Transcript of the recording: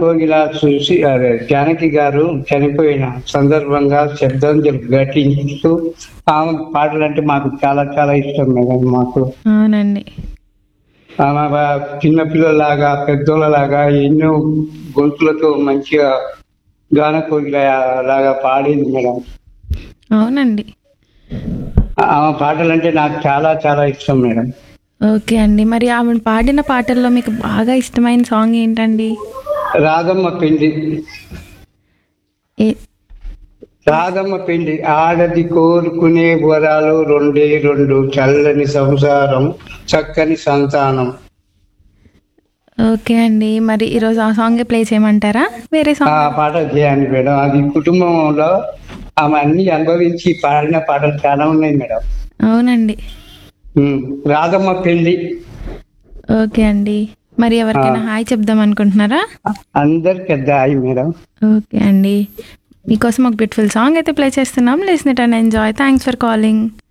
కోగిల చూసి అదే జానకి గారు చనిపోయిన సందర్భంగా శ్రద్ధాంజలి ఘటిస్తూ ఆమె పాటలు అంటే మాకు చాలా చాలా ఇష్టం మేడం మాకు అవునండి ఆమె బా- చిన్నపిల్లలాగా పెద్దోళ్ళలాగా ఎన్నో గొంతులతో మంచిగా గాన కోగిల లాగా పాడేది మేడం అవునండి ఆమె పాటలు అంటే నాకు చాలా చాలా ఇష్టం మేడం ఓకే అండి మరి ఆమె పాడిన పాటల్లో మీకు బాగా ఇష్టమైన సాంగ్ ఏంటండి రాధమ్మ పెళ్లి ఏ రాధమ్మ పెళ్లి ఆడది కోరుకునే వరాలు రెండే రెండు చల్లని సంసారం చక్కని సంతానం ఓకే అండి మరి ఈరోజు ఆ సాంగే ప్లే చేయమంటారా వేరే ఆ సాంగ్ పాట చేయండి మేడం అది కుటుంబంలో ఆమె అన్ని అనుభవించి పాడిన పాటలు చాలా ఉన్నాయి మేడం అవునండి ఉమ్, రాధమ్మ పెళ్లి ఓకే అండి మరి ఎవరికైనా హాయ్ చెప్దాం అనుకుంటున్నారా అందరికి పెద్ద అయి మేడం ఓకే అండి మీకోసం ఒక బ్యూటిఫుల్ సాంగ్ అయితే ప్లే చేస్తున్నాం listen it and enjoy thanks for calling